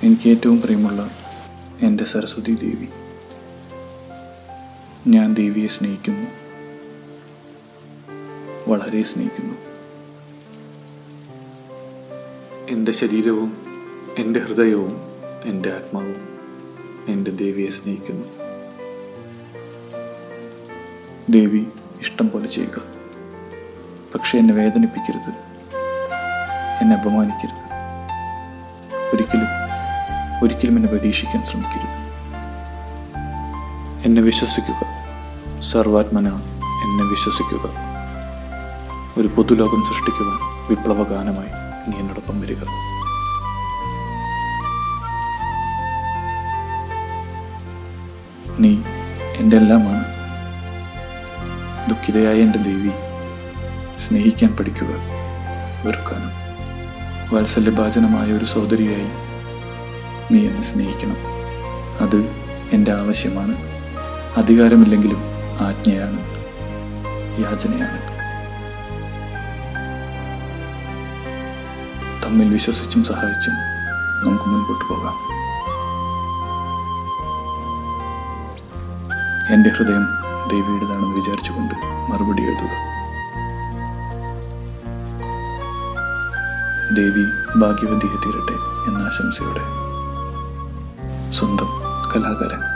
എനിക്ക് ഏറ്റവും പ്രിയമുള്ള എൻ്റെ സരസ്വതി ദേവി ഞാൻ ദേവിയെ സ്നേഹിക്കുന്നു വളരെ സ്നേഹിക്കുന്നു എൻ്റെ ശരീരവും എൻ്റെ ഹൃദയവും എൻ്റെ ആത്മാവും എൻ്റെ ദേവിയെ സ്നേഹിക്കുന്നു ദേവി ഇഷ്ടം പോലെ ചെയ്യുക പക്ഷെ എന്നെ വേദനിപ്പിക്കരുത് എന്നെ അപമാനിക്കരുത് ഒരിക്കലും ഒരിക്കലും എന്നെ പരീക്ഷിക്കാൻ ശ്രമിക്കരുത് എന്നെ വിശ്വസിക്കുക സർവാത്മന എന്നെ വിശ്വസിക്കുക ഒരു പൊതുലോകം സൃഷ്ടിക്കുവാൻ വിപ്ലവഗാനമായി നീ എന്നോടൊപ്പം വരിക നീ എൻ്റെ എല്ലാമാണ് ദുഃഖിതയായ എൻ്റെ ദേവി സ്നേഹിക്കാൻ പഠിക്കുക വെറുക്കാനും വാത്സല്യഭാജനമായ ഒരു സോദരിയായി നീ എന്നെ സ്നേഹിക്കണം അത് എൻ്റെ ആവശ്യമാണ് അധികാരമില്ലെങ്കിലും ആജ്ഞയാണ് യാചനയാണ് തമ്മിൽ വിശ്വസിച്ചും സഹായിച്ചും നമുക്ക് മുൻപോട്ട് പോകാം എൻ്റെ ഹൃദയം ദേവിയുടേതാണെന്ന് വിചാരിച്ചുകൊണ്ട് മറുപടി എഴുതുക ദേവി ഭാഗ്യവതിയെ തീരട്ടെ എന്ന ആശംസയോടെ സ്വന്തം കലാകാരൻ